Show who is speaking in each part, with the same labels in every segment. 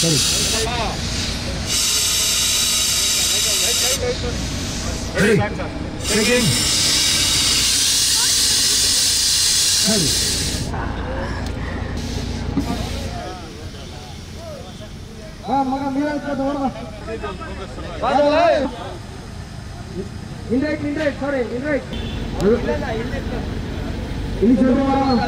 Speaker 1: ಸರಿ Ready? Checking. ಸರಿ ಬಾ ಮಗ ನೀರಾಯ್ತು ನೋಡುವ ಇಂಡ್ರೈಟ್ ಇಂಡ್ರೈಟ್ ಸಾರಿ ಇಂಡ್ರೈಟ್ ಇಲ್ಲಿ ಸ್ವಲ್ಪ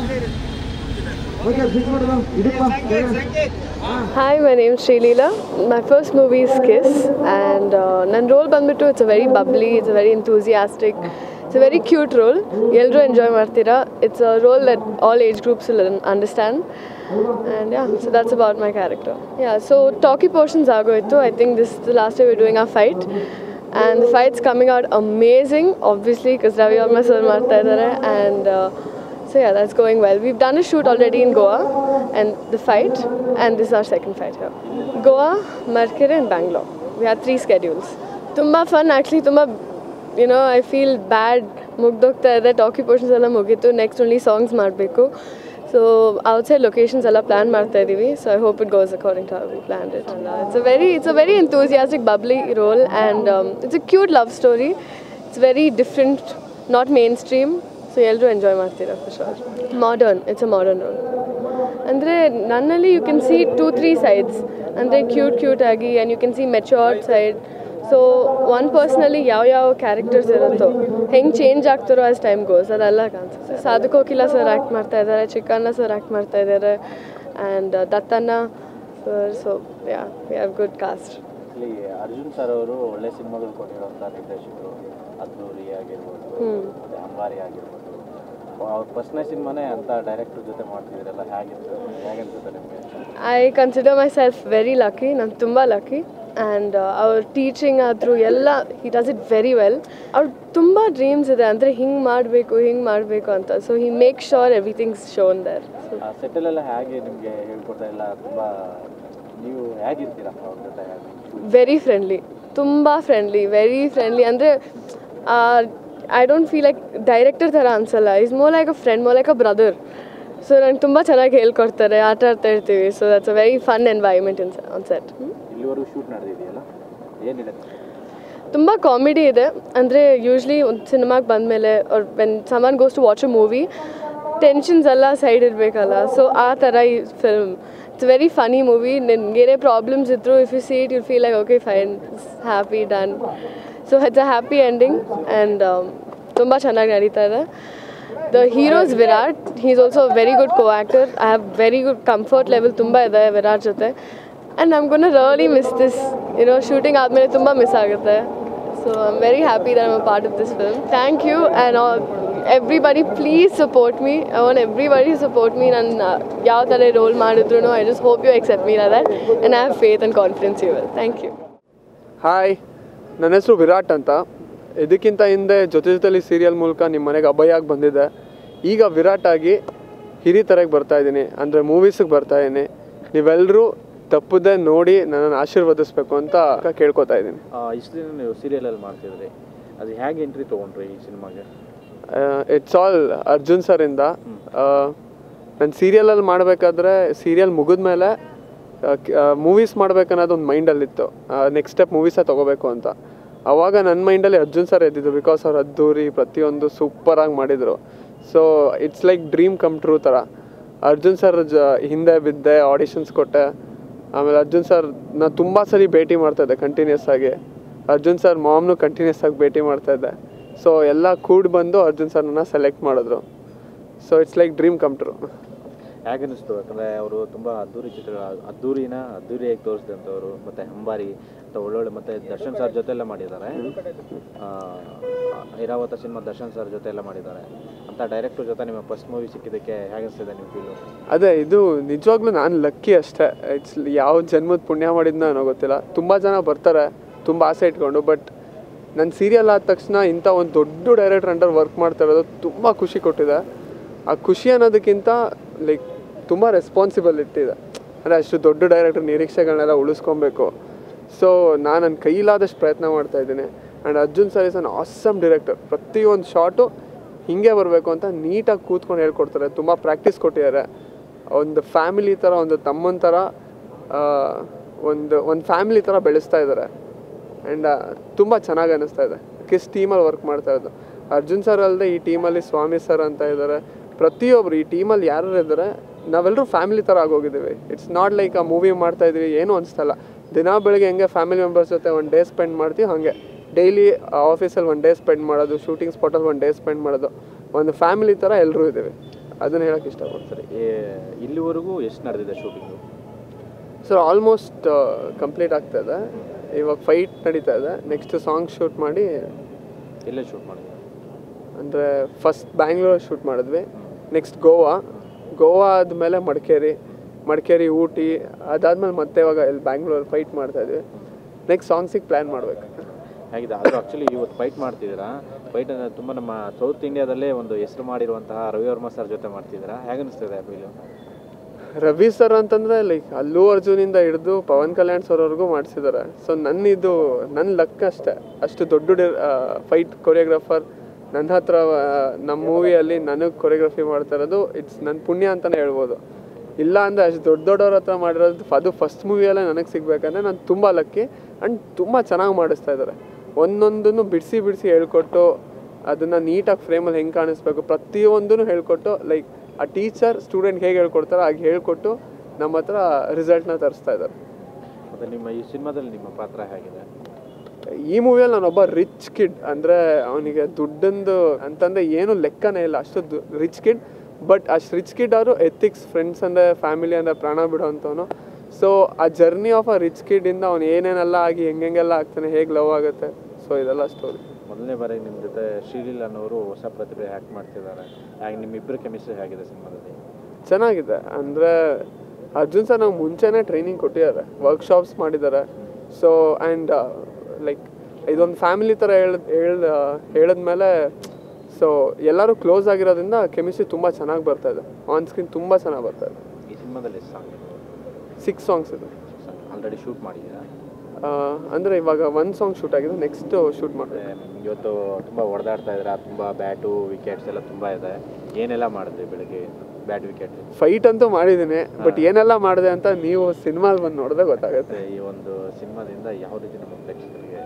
Speaker 1: ಓಕೆ ಫಿಕ್ಸ್ ಮಾಡುವ ಇದಪ್ಪ
Speaker 2: Hi, my name is Srilila. My first movie is Kiss, and uh, ನನ್ನ ರೋಲ್ ಬಂದ್ಬಿಟ್ಟು it's a very bubbly it's a very enthusiastic it's a very cute role ಎಲ್ಲರೂ ಎಂಜಾಯ್ ಮಾಡ್ತೀರಾ it's a role that all age groups will understand and yeah so that's about my character yeah so talkie portions ಆಗೋಯ್ತು I think this the last we doing a fight and the fights coming out amazing obviously because Ravi Varma sir ಮಾಡ್ತಾ ಇದ್ದಾರೆ and So yeah, that's going well. We've done a shoot already in Goa and the fight, and this is our second fight here. Goa, Markere and Bangalore. We had three schedules. ತುಂಬ fun actually ತುಂಬ you know I feel bad ಮುಗ್ದೋಗ್ತಾ ಇದೆ talkie portions ಎಲ್ಲ ಮುಗೀತು next only songs ಮಾಡಬೇಕು so outside locations ಎಲ್ಲ plan ಮಾಡ್ತಾ ಇದ್ದೀವಿ so I hope it goes according to we plan it it's a very it's a very enthusiastic bubbly role and it's a cute love story it's very different not mainstream so ಎಲ್ಲರೂ enjoy ಮಾಡ್ತೀರಾ for sure modern it's a modern roll ಅಂದರೆ ನನ್ನಲ್ಲಿ you can see two three sides ಅಂದರೆ cute cute ಆಗಿ and you can see matured side so one ಪರ್ಸ್ನಲ್ಲಿ ಯಾವ ಯಾವ characters ಇರುತ್ತೋ ಹೆಂಗೆ ಚೇಂಜ್ ಆಗ್ತಾರೋ ಆಸ್ ಟೈಮ್ ಗೋಸ್ ಅದೆಲ್ಲ ಕಾಣಿಸುತ್ತೆ ಸಾಧುಕೋಕಿಲ ಸರ್ ಆ್ಯಕ್ಟ್ ಮಾಡ್ತಾ ಇದ್ದಾರೆ ಚಿಕ್ಕಣ್ಣ ಸರ್ ಆ್ಯಕ್ಟ್ ಮಾಡ್ತಾ ಇದ್ದಾರೆ and Dattanna sir so yeah we have good cast
Speaker 3: ಇಲ್ಲಿ ಅರ್ಜುನ್ ಸರ್ ಅವರು ಒಳ್ಳೆ ಸಿನಿಮಾಗಳು ಕೊಟ್ಟಿರೋಂಥ ನಿರ್ದೇಶಕರು ಅದ್ದೂರಿ ಆಗಿರ್ಬೋದು ಮತ್ತು ಅಂಬಾರಿ ಆಗಿರ್ಬೋದು ಅವ್ರ ಫಸ್ಟ್ನೇ ಸಿನಿಮಾನೇ ಅಂತ ಡೈರೆಕ್ಟರ್ ಜೊತೆ ಮಾಡ್ತಿದ್ರಲ್ಲ ಹೇಗಿತ್ತು ಹೇಗನ್ಸುತ್ತೆ ನಿಮಗೆ
Speaker 2: I consider myself very lucky ನಾನು ತುಂಬ ಲಕ್ಕಿ ಆ್ಯಂಡ್ ಅವ್ರ ಟೀಚಿಂಗ್ ಆದರೂ ಎಲ್ಲ he does it very well ಅವ್ರು ತುಂಬ ಡ್ರೀಮ್ಸ್ ಇದೆ ಅಂದರೆ ಹಿಂಗೆ ಮಾಡಬೇಕು ಹಿಂಗೆ ಮಾಡಬೇಕು ಅಂತ so he make sure everythings shown there so
Speaker 3: ಆ ಸೆಟಲೆಲ್ಲ ಹೇಗೆ ನಿಮಗೆ ಹೇಳ್ಕೊಡ್ತಾ ಇಲ್ಲ ತುಂಬ ನೀವು ಹೇಗಿರ್ತೀರಾ ಅವ್ರ ಜೊತೆ ಹೇಗೆ
Speaker 2: ವೆರಿ ಫ್ರೆಂಡ್ಲಿ ತುಂಬ ಫ್ರೆಂಡ್ಲಿ ವೆರಿ ಫ್ರೆಂಡ್ಲಿ ಅಂದರೆ I don't feel like director ಥರ ಅನ್ಸಲ್ಲ is more like a friend more like a brother so ನಂಗೆ ತುಂಬ ಚೆನ್ನಾಗಿ ಹೇಳ್ಕೊಡ್ತಾರೆ ಆಟ ಆಡ್ತಾ ಇರ್ತೀವಿ so that's a very fun environment in on set
Speaker 3: ಇಲ್ಲಿವರೆಗೂ ಶೂಟ್ ನಡೆದಿದೆಯಲ್ಲ ಏನಿದೆ
Speaker 2: ತುಂಬ ಕಾಮಿಡಿ ಇದೆ ಅಂದರೆ ಯೂಶ್ವಲಿ ಒಂದು ಸಿನಿಮಾಗೆ ಬಂದಮೇಲೆ ಅವ್ರು when someone goes to watch a movie tensions ಎಲ್ಲ ಸೈಡ್ ಇರಬೇಕಲ್ಲ ಸೊ ಆ ಥರ ಈ film it's very funny movie ನಿನ್ಗೇನೇ ಪ್ರಾಬ್ಲಮ್ಸ್ ಇದ್ದರೂ if you see it you feel like okay fine happy done so it's a happy ending and ತುಂಬ ಚೆನ್ನಾಗಿ ನಡೀತಾ ಇದೆ the heroes Virat he is also very good co actor I have very good comfort level ತುಂಬ ಇದೆ ವಿರಾಟ್ ಜೊತೆ and ನಮ್ಗೊನ್ನ really miss this you know shooting ಆದಮೇಲೆ ತುಂಬ miss ಆಗುತ್ತೆ so I am very happy that I'm a part of this film thank you and everybody please support me I want everybody support me ನಾನು ಯಾವ ಥರ role ಮಾಡಿದ್ರು I just hope you accept me that and I have faith and confidence you will thank you
Speaker 4: hi ನನ್ನ ಹೆಸರು ವಿರಾಟ್ ಅಂತ ಇದಕ್ಕಿಂತ ಹಿಂದೆ ಜೊತೆ ಜೊತೆಲಿ ಸೀರಿಯಲ್ ಮೂಲಕ ನಿಮ್ಮ ಮನೆಗೆ ಅಭಯಾಗಿ ಬಂದಿದ್ದೆ ಈಗ ವಿರಾಟ್ ಆಗಿ ಹಿರಿತರಕ್ಕೆ ಬರ್ತಾ ಇದ್ದೀನಿ ಅಂದರೆ ಮೂವೀಸಿಗೆ ಬರ್ತಾ ಇದ್ದೀನಿ ನೀವೆಲ್ಲರೂ ತಪ್ಪದೆ ನೋಡಿ ನನ್ನನ್ನು ಆಶೀರ್ವದಿಸ್ಬೇಕು ಅಂತ ಕೇಳ್ಕೊತಾ ಇದ್ದೀನಿ
Speaker 3: ಇಷ್ಟು ದಿನ ನೀವು ಸೀರಿಯಲಲ್ಲಿ ಮಾಡ್ತಿದ್ರಿ ಅದು ಹೇಗೆ ಎಂಟ್ರಿ ತೊಗೊಂಡ್ರಿ ಈ ಸಿನಿಮಾಗೆ
Speaker 4: ಇಟ್ಸ್ ಆಲ್ ಅರ್ಜುನ್ ಸರಿಂದ ನಾನು ಸೀರಿಯಲಲ್ಲಿ ಮಾಡಬೇಕಾದ್ರೆ ಸೀರಿಯಲ್ ಮುಗಿದ್ಮೇಲೆ ಮೂವೀಸ್ ಮಾಡ್ಬೇಕನ್ನೋದು ಒಂದು ಮೈಂಡಲ್ಲಿತ್ತು ನೆಕ್ಸ್ಟ್ ಸ್ಟೆಪ್ ಮೂವೀಸೇ ತೊಗೋಬೇಕು ಅಂತ ಅವಾಗ ನನ್ನ ಮೈಂಡಲ್ಲಿ ಅರ್ಜುನ್ ಸರ್ ಎದ್ದಿದ್ದು ಬಿಕಾಸ್ ಅವ್ರು ಅದ್ದೂರಿ ಪ್ರತಿಯೊಂದು ಸೂಪರಾಗಿ ಮಾಡಿದರು so it's like dream come true ಥರ ಅರ್ಜುನ್ ಸರ್ ಜ ಹಿಂದೆ ಬಿದ್ದೆ ಆಡಿಷನ್ಸ್ ಕೊಟ್ಟೆ ಆಮೇಲೆ ಅರ್ಜುನ್ ಸರ್ ನಾ ತುಂಬ ಸರಿ ಭೇಟಿ ಮಾಡ್ತಾಯಿದ್ದೆ ಕಂಟಿನ್ಯೂಸ್ ಆಗಿ ಅರ್ಜುನ್ ಸರ್ ಮಾಮ್ನು ಕಂಟಿನ್ಯೂಸ್ ಆಗಿ ಭೇಟಿ ಮಾಡ್ತಾಯಿದ್ದೆ ಸೊ ಎಲ್ಲ ಕೂಡಿ ಬಂದು ಅರ್ಜುನ್ ಸರ್ನ ಸೆಲೆಕ್ಟ್ ಮಾಡಿದ್ರು so it's like dream come true
Speaker 3: ಹೇಗೆ ಅನ್ನಿಸ್ತು ಯಾಕಂದರೆ ಅವರು ತುಂಬ ಅದ್ದೂರಿ ಚಿತ್ರ ಅದ್ದೂರಿನ ಅದ್ದೂರಿಯಾಗಿ ತೋರಿಸಿದಂಥವ್ರು ಮತ್ತು ಅಂಬಾರಿ ಮತ್ತು ಒಳ್ಳೊಳ್ಳೆ ಮತ್ತು ದರ್ಶನ್ ಸರ್ ಜೊತೆ ಎಲ್ಲ ಮಾಡಿದ್ದಾರೆ ಆ, ಐರಾವತ ಸಿನಿಮಾ ದರ್ಶನ್ ಸರ್ ಜೊತೆ ಎಲ್ಲ ಮಾಡಿದ್ದಾರೆ ಅಂತ ಡೈರೆಕ್ಟರ್ ಜೊತೆ ನಿಮ್ಮ ಫಸ್ಟ್ ಮೂವಿ ಸಿಕ್ಕಿದ್ದಕ್ಕೆ ಹೇಗೆ ಅನಿಸ್ತಿದೆ ನಿಮ್ಮ ಫೀಲು
Speaker 4: ಅದೇ ಇದು ನಿಜವಾಗ್ಲೂ ನಾನು ಲಕ್ಕಿ ಅಷ್ಟೇ ಇಟ್ಸ್ ಯಾವ ಜನ್ಮದ ಪುಣ್ಯ ಮಾಡಿದ್ನ ಅನ್ನೋ ಗೊತ್ತಿಲ್ಲ ತುಂಬ ಜನ ಬರ್ತಾರೆ ತುಂಬ ಆಸೆ ಇಟ್ಕೊಂಡು ಬಟ್ ನನ್ನ ಸೀರಿಯಲ್ ಆದ ತಕ್ಷಣ ಇಂಥ ಒಂದು ದೊಡ್ಡ ಡೈರೆಕ್ಟರ್ ಅಂಡರ್ ವರ್ಕ್ ಮಾಡ್ತಾ ಇರೋದು ತುಂಬ ಖುಷಿ ಕೊಟ್ಟಿದೆ ಆ ಖುಷಿ ಅನ್ನೋದಕ್ಕಿಂತ ಲೈಕ್ ತುಂಬ ರೆಸ್ಪಾನ್ಸಿಬಿಲಿಟಿ ಇದೆ ಅಂದರೆ ಅಷ್ಟು ದೊಡ್ಡ ಡೈರೆಕ್ಟರ್ ನಿರೀಕ್ಷೆಗಳನ್ನೆಲ್ಲ ಉಳಿಸ್ಕೊಬೇಕು ಸೊ ನಾನು ನನ್ನ ಕೈಲಾದಷ್ಟು ಪ್ರಯತ್ನ ಮಾಡ್ತಾ ಇದ್ದೀನಿ and Arjun sir is an awesome director ಪ್ರತಿಯೊಂದು ಶಾಟು ಹಿಂಗೆ ಬರಬೇಕು ಅಂತ ನೀಟಾಗಿ ಕೂತ್ಕೊಂಡು ಹೇಳ್ಕೊಡ್ತಾರೆ ತುಂಬ ಪ್ರಾಕ್ಟೀಸ್ ಕೊಟ್ಟಿದ್ದಾರೆ ಒಂದು ಫ್ಯಾಮಿಲಿ ಥರ ಒಂದು ತಮ್ಮನ ಥರ ಒಂದು ಒಂದು ಫ್ಯಾಮಿಲಿ ಥರ ಬೆಳೆಸ್ತಾ ಇದ್ದಾರೆ ಆ್ಯಂಡ್ ತುಂಬ ಚೆನ್ನಾಗಿ ಅನ್ನಿಸ್ತಾ ಇದೆ ಕಿಸ್ ಟೀಮಲ್ಲಿ ವರ್ಕ್ ಮಾಡ್ತಾ ಇರೋದು ಅರ್ಜುನ್ ಸರ್ ಅಲ್ಲದೆ ಈ ಟೀಮಲ್ಲಿ ಸ್ವಾಮಿ ಸರ್ ಅಂತ ಇದ್ದಾರೆ ಪ್ರತಿಯೊಬ್ಬರು ಈ ಟೀಮಲ್ಲಿ ಯಾರು ಇದ್ದಾರೆ ನಾವೆಲ್ಲರೂ ಫ್ಯಾಮಿಲಿ ಥರ ಆಗೋಗಿದ್ದೀವಿ it's not like a movie ಮಾಡ್ತಾ ಇದೀವಿ ಏನೂ ಅನಿಸ್ತಲ್ಲ ದಿನ ಬೆಳಗ್ಗೆ ಹೆಂಗೆ ಫ್ಯಾಮಿಲಿ ಮೆಂಬರ್ಸ್ ಜೊತೆ ಒಂದು ಡೇ ಸ್ಪೆಂಡ್ ಮಾಡ್ತೀವಿ ಹಾಗೆ ಡೈಲಿ ಆಫೀಸಲ್ಲಿ ಒಂದು ಡೇ ಸ್ಪೆಂಡ್ ಮಾಡೋದು ಶೂಟಿಂಗ್ ಸ್ಪಾಟಲ್ಲಿ ಒಂದು ಡೇ ಸ್ಪೆಂಡ್ ಮಾಡೋದು ಒಂದು ಫ್ಯಾಮಿಲಿ ಥರ ಎಲ್ಲರೂ ಇದ್ದೀವಿ ಅದನ್ನು ಹೇಳೋಕ್ಕೆ ಇಷ್ಟಪಡ್ತಾರೆ
Speaker 3: ಏ- ಇಲ್ಲಿವರೆಗೂ ಎಷ್ಟು ನಡೆದಿದೆ ಶೂಟಿಂಗು
Speaker 4: ಸರ್ ಆಲ್ಮೋಸ್ಟ್ ಕಂಪ್ಲೀಟ್ ಆಗ್ತಾ ಇದೆ ಇವಾಗ ಫೈಟ್ ನಡೀತಾ ಇದೆ ನೆಕ್ಸ್ಟ್ ಸಾಂಗ್ ಶೂಟ್ ಮಾಡಿ
Speaker 3: ಎಲ್ಲೇ ಶೂಟ್ ಮಾಡಿದ್ದೀರಾ
Speaker 4: ಅಂದರೆ ಫಸ್ಟ್ ಬ್ಯಾಂಗ್ಳೂರ್ ಶೂಟ್ ಮಾಡಿದ್ವಿ ನೆಕ್ಸ್ಟ್ ಗೋವಾ ಗೋವಾ ಆದಮೇಲೆ ಮಡಿಕೇರಿ ಮಡಿಕೇರಿ ಊಟಿ ಅದಾದ್ಮೇಲೆ ಮತ್ತೆ ಇವಾಗ ಇಲ್ಲಿ ಬ್ಯಾಂಗ್ಳೂರ್ ಫೈಟ್ ಮಾಡ್ತಾ ಇದ್ವಿ ನೆಕ್ಸ್ಟ್ ಸಾಂಗ್ಸಿಗೆ ಪ್ಲ್ಯಾನ್ ಮಾಡಬೇಕು
Speaker 3: ಹೇಗಿದೆ ಅದು ಆ್ಯಕ್ಚುಲಿ ಇವತ್ತು ಫೈಟ್ ಮಾಡ್ತಿದ್ದೀರಾ ಫೈಟ್ ಅಂದರೆ ತುಂಬ ನಮ್ಮ ಸೌತ್ ಇಂಡಿಯಾದಲ್ಲೇ ಒಂದು ಹೆಸರು ಮಾಡಿರುವಂತಹ ರವಿ ವರ್ಮ ಸರ್ ಜೊತೆ ಮಾಡ್ತಿದ್ದೀರಾ ಹೇಗೆ ಅನಿಸ್ತಿದೆ ಫೀಲು
Speaker 4: ರವಿ ಸರ್ ಅಂತಂದರೆ ಲೈಕ್ ಅಲ್ಲು ಅರ್ಜುನಿಂದ ಹಿಡಿದು ಪವನ್ ಕಲ್ಯಾಣ್ ಸರ್ ಅವ್ರಿಗೂ ಮಾಡಿಸಿದ್ದಾರೆ ಸೊ ನನ್ನ ಇದು ನನ್ನ ಲಕ್ ಅಷ್ಟೇ ಅಷ್ಟು ದೊಡ್ಡ ಫೈಟ್ ಕೊರಿಯೋಗ್ರಾಫರ್ ನನ್ನ ಹತ್ರ ಆ, ನಮ್ಮ ಮೂವಿಯಲ್ಲಿ ನನಗೆ ಕೊರಿಯೋಗ್ರಫಿ ಮಾಡ್ತಾ ಇರೋದು ಇಟ್ಸ್ ನನ್ನ ಪುಣ್ಯ ಅಂತಲೇ ಹೇಳ್ಬೋದು ಇಲ್ಲ ಅಂದರೆ ಅಷ್ಟು ದೊಡ್ಡ ದೊಡ್ಡವ್ರ ಹತ್ರ ಮಾಡಿರೋದು ಅದು ಫಸ್ಟ್ ಮೂವಿಯಲ್ಲೇ ನನಗೆ ಸಿಗ್ಬೇಕಂದ್ರೆ ನಾನು ತುಂಬ ಲಕ್ಕಿ ಆ್ಯಂಡ್ ತುಂಬ ಚೆನ್ನಾಗಿ ಮಾಡಿಸ್ತಾ ಇದ್ದಾರೆ ಒಂದೊಂದನ್ನು ಬಿಡಿಸಿ ಬಿಡಿಸಿ ಹೇಳ್ಕೊಟ್ಟು ಅದನ್ನು ನೀಟಾಗಿ ಫ್ರೇಮಲ್ಲಿ ಹೆಂಗೆ ಕಾಣಿಸ್ಬೇಕು ಪ್ರತಿಯೊಂದನ್ನು ಹೇಳ್ಕೊಟ್ಟು ಲೈಕ್ ಆ ಟೀಚರ್ ಸ್ಟೂಡೆಂಟ್ ಹೇಗೆ ಹೇಳ್ಕೊಡ್ತಾರೋ ಹಾಗೆ ಹೇಳ್ಕೊಟ್ಟು ನಮ್ಮ ಹತ್ರ ರಿಸಲ್ಟ್ನ ತರಿಸ್ತಾ ಇದ್ದಾರೆ
Speaker 3: ಮತ್ತು ನಿಮ್ಮ ಈ ಸಿನಿಮಾದಲ್ಲಿ ನಿಮ್ಮ ಪಾತ್ರ ಹೇಗಿದೆ
Speaker 4: ಈ ಮೂವಿಯಲ್ಲಿ ನಾನೊಬ್ಬ ರಿಚ್ ಕಿಡ್ ಅಂದರೆ ಅವನಿಗೆ ದುಡ್ಡಂದು ಅಂತಂದರೆ ಏನು ಲೆಕ್ಕನೇ ಇಲ್ಲ ಅಷ್ಟು ರಿಚ್ ಕಿಡ್ ಬಟ್ ಅಷ್ಟು ರಿಚ್ ಕಿಡ್ ಅವರು ಎಥಿಕ್ಸ್ ಫ್ರೆಂಡ್ಸ್ ಅಂದರೆ ಫ್ಯಾಮಿಲಿ ಅಂದರೆ ಪ್ರಾಣ ಬಿಡೋವಂಥವನು ಸೊ ಆ ಜರ್ನಿ ಆಫ್ ಅ ರಿಚ್ ಕಿಡ್ಡಿಂದ ಅವ್ನು ಏನೇನೆಲ್ಲ ಆಗಿ ಹೆಂಗೆಲ್ಲ ಆಗ್ತಾನೆ ಹೇಗೆ ಲವ್ ಆಗುತ್ತೆ ಸೊ ಇದೆಲ್ಲ ಸ್ಟೋರಿ
Speaker 3: ಮೊದಲನೇ ಬಾರಿಗೆ ನಿಮ್ಮ ಜೊತೆ ಶ್ರೀಲೀಲ್ ಅನ್ನೋರು ಹೊಸ ಪ್ರತಿಭೆ ಹ್ಯಾಕ್ ಮಾಡ್ತಿದ್ದಾರೆ ಹಾಗೆ ನಿಮ್ಮಿಬ್ಬರ ಕೆಮಿಸ್ಟ್ರಿ ಹೇಗಿದೆ ಸಿನಿಮಾದಲ್ಲಿ
Speaker 4: ಚೆನ್ನಾಗಿದೆ ಅಂದರೆ ಅರ್ಜುನ್ ಸರ್ ನಾವು ಮುಂಚೆನೇ ಟ್ರೈನಿಂಗ್ ಕೊಟ್ಟಿದ್ದಾರೆ ವರ್ಕ್ಶಾಪ್ಸ್ ಮಾಡಿದ್ದಾರೆ ಸೊ ಆ್ಯಂಡ್ ಲೈಕ್ ಇದೊಂದು ಫ್ಯಾಮಿಲಿ ಥರ ಹೇಳ್ ಹೇಳ್ ಹೇಳಿದ್ಮೇಲೆ ಸೊ ಎಲ್ಲರೂ ಕ್ಲೋಸ್ ಆಗಿರೋದ್ರಿಂದ ಕೆಮಿಸ್ಟ್ರಿ ತುಂಬ ಚೆನ್ನಾಗಿ ಬರ್ತಾ ಇದೆ ಆನ್ ಸ್ಕ್ರೀನ್ ತುಂಬ ಚೆನ್ನಾಗಿ ಬರ್ತಾ ಇದೆ
Speaker 3: ಈ ಸಿನಿಮಾದಲ್ಲಿ ಎಷ್ಟು ಸಾಂಗ್
Speaker 4: ಸಿಕ್ಸ್ ಸಾಂಗ್ಸ್ ಇದೆ
Speaker 3: ಆಲ್ರೆಡಿ ಶೂಟ್ ಮಾಡಿದ್ದೀರಾ
Speaker 4: ಅಂದರೆ ಇವಾಗ ಒಂದು ಸಾಂಗ್ ಶೂಟ್ ಆಗಿದೆ ನೆಕ್ಸ್ಟ್ ಶೂಟ್ ಮಾಡಿದೆ
Speaker 3: ಮತ್ತೆ ಇವತ್ತು ತುಂಬ ಹೊಡೆದಾಡ್ತಾ ಇದ್ದೀರಾ ತುಂಬ ಬ್ಯಾಟು ವಿಕೆಟ್ಸ್ ಎಲ್ಲ ತುಂಬ ಇದೆ ಏನೆಲ್ಲ ಮಾಡಿದ್ರಿ ಬೆಳಗ್ಗೆ ಬ್ಯಾಟ್ ವಿಕೆಟ್
Speaker 4: ಫೈಟ್ ಅಂತೂ ಮಾಡಿದ್ದೀನಿ ಬಟ್ ಏನೆಲ್ಲ ಮಾಡಿದೆ ಅಂತ ನೀವು ಸಿನಿಮಾಲ್ ಬಂದು ನೋಡಿದ್ರೆ ಗೊತ್ತಾಗುತ್ತೆ
Speaker 3: ಮತ್ತು ಈ ಒಂದು ಸಿನಿಮಾದಿಂದ ಯಾವ ರೀತಿ ನಮ್ಮ ಪ್ರೇಕ್ಷಕರಿಗೆ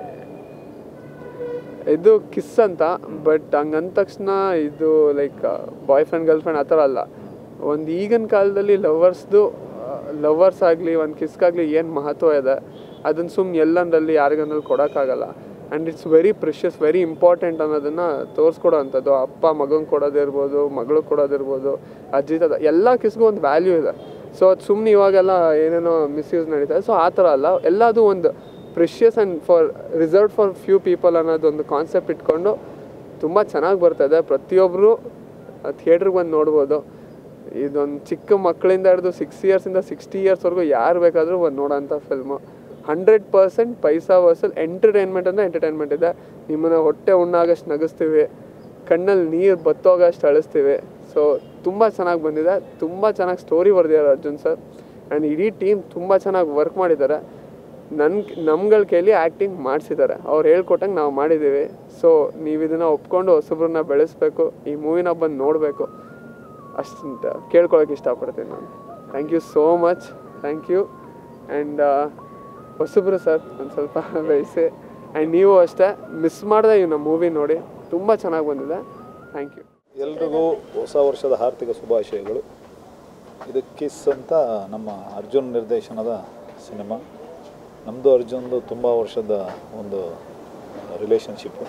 Speaker 4: ಇದು ಕಿಸ್ ಅಂತ ಬಟ್ ಹಂಗಂದ ತಕ್ಷಣ ಇದು like boyfriend girlfriend ಆ ಥರ ಅಲ್ಲ ಒಂದು ಈಗಿನ ಕಾಲದಲ್ಲಿ ಲವರ್ಸ್ದು ಲವರ್ಸ್ ಆಗಲಿ ಒಂದು ಕಿಸ್ಗಾಗಲಿ ಏನು ಮಹತ್ವ ಇದೆ ಅದನ್ನು ಸುಮ್ಮನೆ ಎಲ್ಲಂದ್ರಲ್ಲಿ ಯಾರಿಗಂದ್ರಲ್ಲಿ ಕೊಡೋಕ್ಕಾಗಲ್ಲ and it's very precious very important ಅನ್ನೋದನ್ನು ತೋರಿಸ್ಕೊಡೋ ಅಂಥದ್ದು ಅಪ್ಪ ಮಗಂಗೆ ಕೊಡೋದಿರ್ಬೋದು ಮಗಳು ಕೊಡೋದಿರ್ಬೋದು ಅಜ್ಜಿ ತಾತ ಎಲ್ಲ ಕಿಸ್ಗೂ ಒಂದು ವ್ಯಾಲ್ಯೂ ಇದೆ ಸೊ ಅದು ಸುಮ್ಮನೆ ಇವಾಗೆಲ್ಲ ಏನೇನೋ ಮಿಸ್ಯೂಸ್ ನಡೀತಾ ಇದೆ ಸೊ ಆ ಥರ ಅಲ್ಲ ಎಲ್ಲದೂ ಒಂದು precious and for reserve for few people ಅನ್ನೋದೊಂದು ಕಾನ್ಸೆಪ್ಟ್ ಇಟ್ಕೊಂಡು ತುಂಬ ಚೆನ್ನಾಗಿ ಬರ್ತದೆ ಪ್ರತಿಯೊಬ್ಬರು ಥಿಯೇಟ್ರಿಗೆ ಬಂದು ನೋಡ್ಬೋದು ಇದೊಂದು ಚಿಕ್ಕ ಮಕ್ಕಳಿಂದ ಹಿಡಿದು ಸಿಕ್ಸ್ ಇಯರ್ಸಿಂದ ಸಿಕ್ಸ್ಟಿ ಇಯರ್ಸ್ವರೆಗೂ ಯಾರು ಬೇಕಾದರೂ ಬಂದು ನೋಡೋಂಥ ಫಿಲ್ಮು ಹಂಡ್ರೆಡ್ ಪರ್ಸೆಂಟ್ ಪೈಸಾ ವರ್ಸಲ್ ಎಂಟರ್ಟೈನ್ಮೆಂಟ್ ಅಂದರೆ ಎಂಟರ್ಟೈನ್ಮೆಂಟ್ ಇದೆ ನಿಮ್ಮನ್ನು ಹೊಟ್ಟೆ ಉಣ್ಣಾಗಷ್ಟು ನಗಿಸ್ತೀವಿ ಕಣ್ಣಲ್ಲಿ ನೀರು ಬತ್ತೋಗಷ್ಟು ಅಳಿಸ್ತೀವಿ ಸೊ ತುಂಬ ಚೆನ್ನಾಗಿ ಬಂದಿದೆ ತುಂಬ ಚೆನ್ನಾಗಿ ಸ್ಟೋರಿ ಬರೆದಿದ್ದಾರೆ ಅರ್ಜುನ್ ಸರ್ ಆ್ಯಂಡ್ ಇಡೀ ಟೀಮ್ ತುಂಬ ಚೆನ್ನಾಗಿ ವರ್ಕ್ ಮಾಡಿದ್ದಾರೆ ನನ್ನ ನಮ್ಗಳ ಕೈಲಿ ಆ್ಯಕ್ಟಿಂಗ್ ಮಾಡಿಸಿದ್ದಾರೆ ಅವ್ರು ಹೇಳ್ಕೊಟ್ಟಂಗೆ ನಾವು ಮಾಡಿದ್ದೀವಿ ಸೊ ನೀವು ಇದನ್ನು ಒಪ್ಕೊಂಡು ಹೊಸಬ್ರನ್ನ ಬೆಳೆಸ್ಬೇಕು ಈ ಮೂವಿನ ಬಂದು ನೋಡಬೇಕು ಅಷ್ಟಂತ ಕೇಳ್ಕೊಳಕ್ಕೆ ಇಷ್ಟಪಡ್ತೀನಿ ನಾನು thank you so much thank you and ಹೊಸಬ್ರು ಸರ್ ಒಂದು ಸ್ವಲ್ಪ ಬೆಳೆಸಿ ಆ್ಯಂಡ್ ನೀವು ಅಷ್ಟೇ ಮಿಸ್ ಮಾಡಿದೆ ಈ ನಮ್ಮ ಮೂವಿ ನೋಡಿ ತುಂಬ ಚೆನ್ನಾಗಿ ಬಂದಿದೆ ಥ್ಯಾಂಕ್ ಯು
Speaker 5: ಎಲ್ರಿಗೂ ಹೊಸ ವರ್ಷದ ಹಾರ್ದಿಕ ಶುಭಾಶಯಗಳು ಇದು ಕಿಸ್ ಅಂತ ನಮ್ಮ ಅರ್ಜುನ್ ನಿರ್ದೇಶನದ ಸಿನಿಮಾ ನಮ್ಮದು ಅರ್ಜುನ್ದು ತುಂಬ ವರ್ಷದ ಒಂದು ರಿಲೇಷನ್ಶಿಪ್ಪು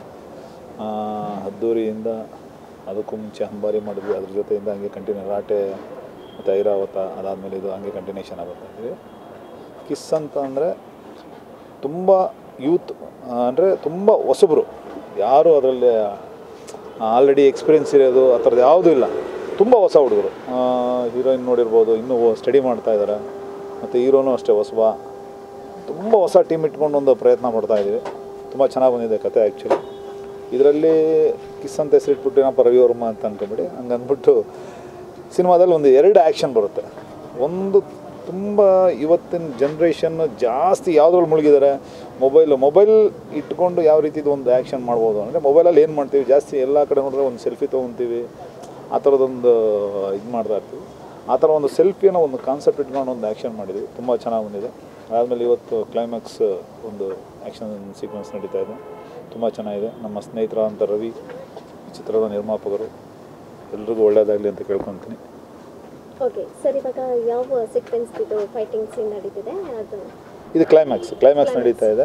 Speaker 5: ಅದ್ದೂರಿಯಿಂದ ಅದಕ್ಕೂ ಮುಂಚೆ ಅಂಬಾರಿ ಮಾಡಿದ್ವಿ ಅದ್ರ ಜೊತೆಯಿಂದ ಹಂಗೆ ಕಂಟಿನ್ಯೂ ರಾಟೆ ಮತ್ತು ಐರಾವತ ಅದಾದಮೇಲೆ ಇದು ಹಂಗೆ ಕಂಟಿನ್ಯೂಷನ್ ಆಗುತ್ತೆ ಇದ್ವಿ ಕಿಸ್ ಅಂತ ಅಂದರೆ ತುಂಬ ಯೂತ್ ಅಂದರೆ ತುಂಬ ಹೊಸಬರು ಯಾರು ಅದರಲ್ಲಿ ಆಲ್ರೆಡಿ ಎಕ್ಸ್ಪೀರಿಯನ್ಸ್ ಇರೋದು ಆ ಥರದ್ದು ಯಾವುದೂ ಇಲ್ಲ ತುಂಬ ಹೊಸ ಹುಡುಗರು ಹೀರೋಯಿನ್ ನೋಡಿರ್ಬೋದು ಇನ್ನೂ ಸ್ಟಡಿ ಮಾಡ್ತಾ ಇದ್ದಾರೆ ಮತ್ತು ಹೀರೋನು ಅಷ್ಟೇ ಹೊಸಬ ತುಂಬ ಹೊಸ ಟೀಮ್ ಇಟ್ಕೊಂಡು ಒಂದು ಪ್ರಯತ್ನ ಮಾಡ್ತಾ ಇದ್ದೀವಿ ತುಂಬ ಚೆನ್ನಾಗಿ ಬಂದಿದೆ ಕತೆ ಆ್ಯಕ್ಚುಲಿ ಇದರಲ್ಲಿ ಕಿಸ್ ಅಂತ ಹೆಸರಿಟ್ಬಿಟ್ಟು ಏನಪ್ಪ ರವಿ ವರ್ಮ ಅಂತ ಅನ್ಕೊಂಬಿಡಿ ಹಂಗೆ ಅಂದ್ಬಿಟ್ಟು ಸಿನಿಮಾದಲ್ಲಿ ಒಂದು ಎರಡು ಆ್ಯಕ್ಷನ್ ಬರುತ್ತೆ ಒಂದು ತುಂಬ ಇವತ್ತಿನ ಜನ್ರೇಷನ್ ಜಾಸ್ತಿ ಯಾವುದ್ರಲ್ಲಿ ಮುಳುಗಿದ್ದಾರೆ ಮೊಬೈಲು ಮೊಬೈಲ್ ಇಟ್ಕೊಂಡು ಯಾವ ರೀತಿದು ಒಂದು ಆ್ಯಕ್ಷನ್ ಮಾಡ್ಬೋದು ಅಂದರೆ ಮೊಬೈಲಲ್ಲಿ ಏನು ಮಾಡ್ತೀವಿ ಜಾಸ್ತಿ ಎಲ್ಲ ಕಡೆ ನೋಡಿದ್ರೆ ಒಂದು ಸೆಲ್ಫಿ ತೊಗೊತೀವಿ ಆ ಥರದೊಂದು ಇದು ಮಾಡ್ತಾ ಇರ್ತೀವಿ ಆ ಥರ ಒಂದು ಸೆಲ್ಫಿಯನ್ನು ಒಂದು ಕಾನ್ಸೆಪ್ಟ್ ಇಟ್ಕೊಂಡು ಒಂದು ಆ್ಯಕ್ಷನ್ ಮಾಡಿದ್ವಿ ತುಂಬ ಚೆನ್ನಾಗಿ ಬಂದಿದೆ ಆದಮೇಲೆ ಇವತ್ತು ಕ್ಲೈಮ್ಯಾಕ್ಸ್ ಒಂದು ಆ್ಯಕ್ಷನ್ ಸೀಕ್ವೆನ್ಸ್ ನಡೀತಾ ಇದೆ ತುಂಬ ಚೆನ್ನಾಗಿದೆ ನಮ್ಮ ಸ್ನೇಹಿತರಾದಂಥ ರವಿ ಈ ಚಿತ್ರದ ನಿರ್ಮಾಪಕರು ಎಲ್ರಿಗೂ ಒಳ್ಳೆಯದಾಗಲಿ ಅಂತ ಕೇಳ್ಕೊತೀನಿ
Speaker 6: ಓಕೆ ಸರ್ ಇವಾಗ ಯಾವ ಸೀಕ್ವೆನ್ಸ್ ಇದು ಫೈಟಿಂಗ್ ಸೀನ್ ನಡೀತಿದೆ ಅದು
Speaker 5: ಇದು ಕ್ಲೈಮ್ಯಾಕ್ಸ್ ಕ್ಲೈಮ್ಯಾಕ್ಸ್ ನಡೀತಾ ಇದೆ